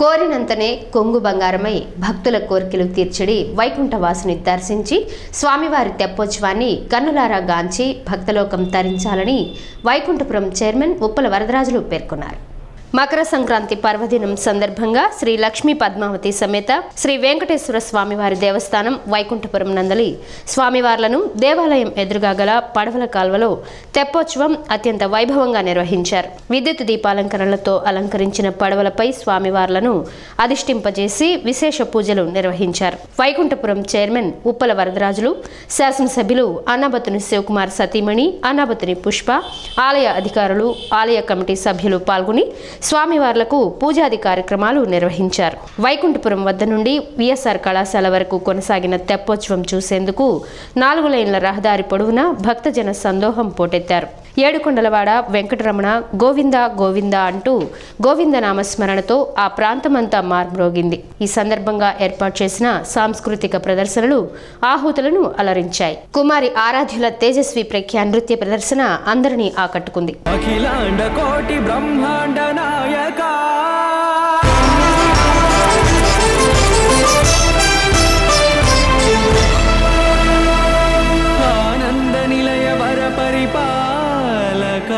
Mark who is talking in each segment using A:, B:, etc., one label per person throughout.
A: కోరినంతనే కొంగు బంగారమై భక్తుల కోరికలు తీర్చడి వైకుంఠవాసుని దర్శించి స్వామివారి తెప్పోత్సవాన్ని కన్నులారా గాంచి భక్తలోకం తరించాలని వైకుంఠపురం చైర్మన్ ఉప్పల వరదరాజులు పేర్కొన్నారు మకర సంక్రాంతి పర్వదినం సందర్భంగా శ్రీ లక్ష్మీ పద్మావతి సమేత శ్రీ వెంకటేశ్వర స్వామివారి దేవస్థానం వైకుంఠపురం నందలి స్వామివార్లను దేవాలయం ఎదురుగా గల పడవల కాల్వలో తెప్పోత్సవం అత్యంత వైభవంగా నిర్వహించారు విద్యుత్ దీపాలంకరణలతో అలంకరించిన పడవలపై స్వామివార్లను అధిష్టింపజేసి విశేష పూజలు నిర్వహించారు వైకుంఠపురం చైర్మన్ ఉప్పల వరదరాజులు శాసనసభ్యులు అన్నాబతుని శివకుమార్ సతీమణి అన్నాబతుని పుష్ప ఆలయ అధికారులు ఆలయ కమిటీ సభ్యులు పాల్గొని స్వామివార్లకు పూజాది కార్యక్రమాలు నిర్వహించారు వైకుంఠపురం వద్ద నుండి విఎస్ఆర్ కళాశాల వరకు కొనసాగిన తెప్పోత్సవం చూసేందుకు నాలుగు లైన్ల రహదారి పొడవునా భక్తజన సందోహం పోటెత్తారు ఏడుకొండలవాడ వెంకటరమణ గోవింద గోవింద అంటూ గోవింద నామస్మరణతో ఆ ప్రాంతమంతా మార్మ్రోగింది ఈ సందర్భంగా ఏర్పాటు చేసిన సాంస్కృతిక ప్రదర్శనలు ఆహుతులను అలరించాయి కుమారి ఆరాధ్యుల తేజస్వి ప్రఖ్యా నృత్య ప్రదర్శన అందరినీ ఆకట్టుకుంది
B: అఖిలాండ కోటి బ్రహ్మాండ నాయక ఆనంద నిలయ వర పరిపాలక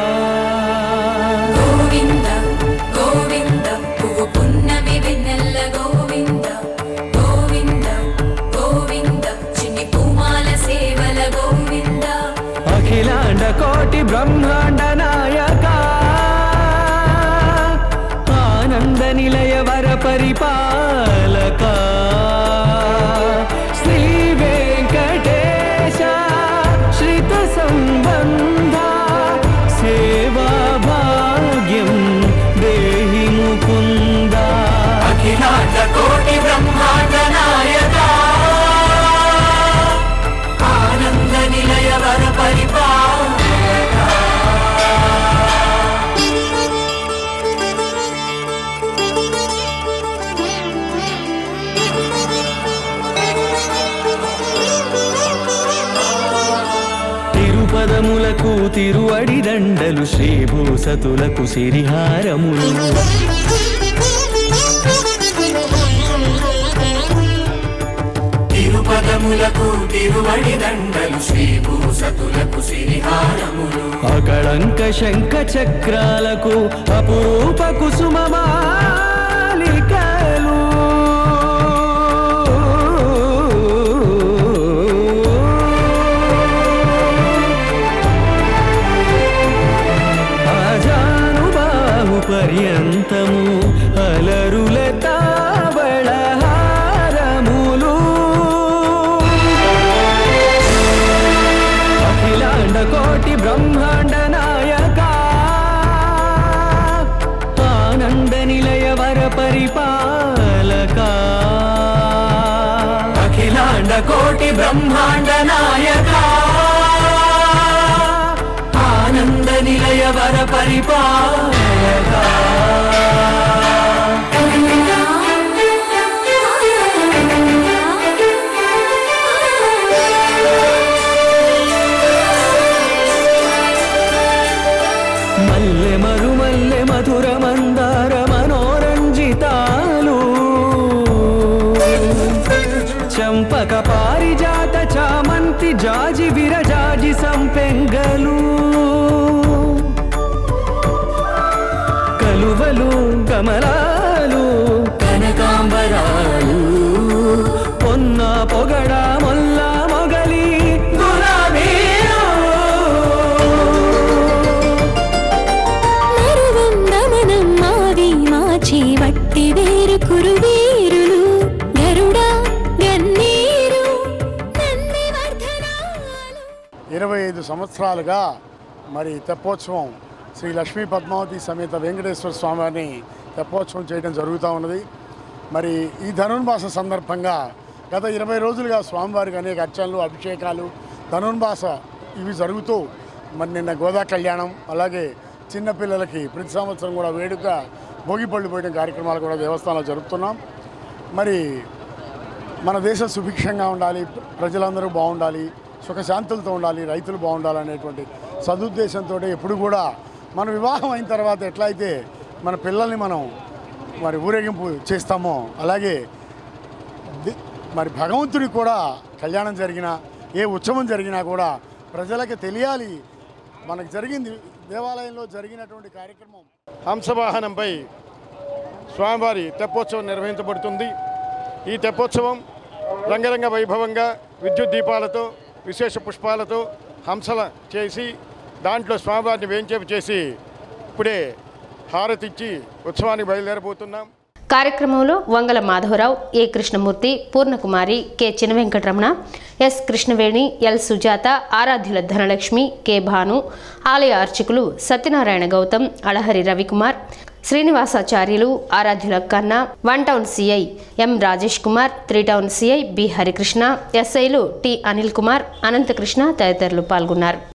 C: గోవింద గోవింద పువ్వు పున్నమి వెన్నెల్ల గోవింద గోవింద గోవింద చిన్ని పూమాల సేవల గోవింద
B: అఖిలాండ కోటి బ్రహ్మాండ నాయక ఆనంద నిలయ వర పరిపాలక శ్రీ వెంకటేశ శ్రిత సంబంధ సేవా భాగ్యం దేహి ముకుంద
D: అఖిలాండ కోటి బ్రహ్మాండ నాయక ఆనంద నిలయ వర పరిపాలక
B: తిరుపదములకు తిరువడి దండలు శ్రీభూసతులకు సిరిహారములు
D: తిరుపదములకు తిరువడి దండలు శ్రీభూసతులకు సిరిహారములు
B: అకళంక శంఖ చక్రాలకు అపురూప కుసుమమాలికలు ఆజానుబాహు పర్యంతము అలరుల తావళహారములు అఖిలాండ కోటి బ్రహ్మాండ నాయక ఆనంద నిలయ వర పరిపాలక
D: అఖిలాండ కోటి బ్రహ్మాండ నాయక ఆనంద నిలయ వర పరిపాలక
B: మల్లె మరుమల్లె మధుర మందార మనోరంజితాలు చంపక పారిజాత చామంతి జాజి విరజాజి సంపెంగలు కలువలు కమలాలు కనకాంబరాలు పొన్న పొగడ మొల్ల మొగలి గులాబీలు
C: మరువందమనం మావి మాచి వట్టి వేరు కురువీరులు గరుడా గన్నీరు నంది వర్ధనాలు
E: ఇరవై ఐదు సంవత్సరాలుగా మరి తెప్పోత్సవం శ్రీ లక్ష్మీ పద్మావతి సమేత వెంకటేశ్వర స్వామివారిని తెప్పోత్సవం చేయడం జరుగుతూ ఉన్నది మరి ఈ ధనుర్మాస సందర్భంగా గత ఇరవై రోజులుగా స్వామివారికి అనేక అర్చనలు అభిషేకాలు ధనుర్మాస ఇవి జరుగుతూ మరి నిన్న గోదా కళ్యాణం అలాగే చిన్నపిల్లలకి ప్రతి సంవత్సరం కూడా వేడుక భోగిపళ్ళు పోయడం కార్యక్రమాలు కూడా దేవస్థానంలో జరుపుతున్నాం మరి మన దేశం సుభిక్షంగా ఉండాలి ప్రజలందరూ బాగుండాలి సుఖశాంతులతో ఉండాలి రైతులు బాగుండాలి అనేటువంటి సదుద్దేశంతో ఎప్పుడు కూడా మన వివాహం అయిన తర్వాత ఎట్లయితే మన పిల్లల్ని మనం మరి ఊరేగింపు చేస్తామో అలాగే ది- మరి భగవంతుడికి కూడా కళ్యాణం జరిగినా ఏ ఉత్సవం జరిగినా కూడా ప్రజలకి తెలియాలి మనకు జరిగింది దేవాలయంలో జరిగినటువంటి కార్యక్రమం
F: హంసవాహనంపై స్వామివారి తెప్పోత్సవం నిర్వహించబడుతుంది ఈ తెప్పోత్సవం రంగరంగ వైభవంగా విద్యుత్ దీపాలతో విశేష పుష్పాలతో హంసల చేసి దాంట్లో స్వామివారిని వేంచేపు చేసి ఇప్పుడే హారతిచ్చి ఉత్సవానికి బయలుదేరబోతున్నాం
A: కార్యక్రమంలో Vangala Madhavarao A Krishnamurthy Purnakumari K Chinna Venkataramana S Krishnaveni L Sujatha Aradhyula Dhanalakshmi K Bhanu ఆలయ అర్చకులు Satyanarayana Gautam Alahari Ravikumar Srinivasacharyulu Aradhyula Kanna one town CI M Rajesh Kumar three town CI B Harikrishna ఎస్ఐలు టి అనిల్ కుమార్ అనంతకృష్ణ తదితరులు పాల్గొన్నారు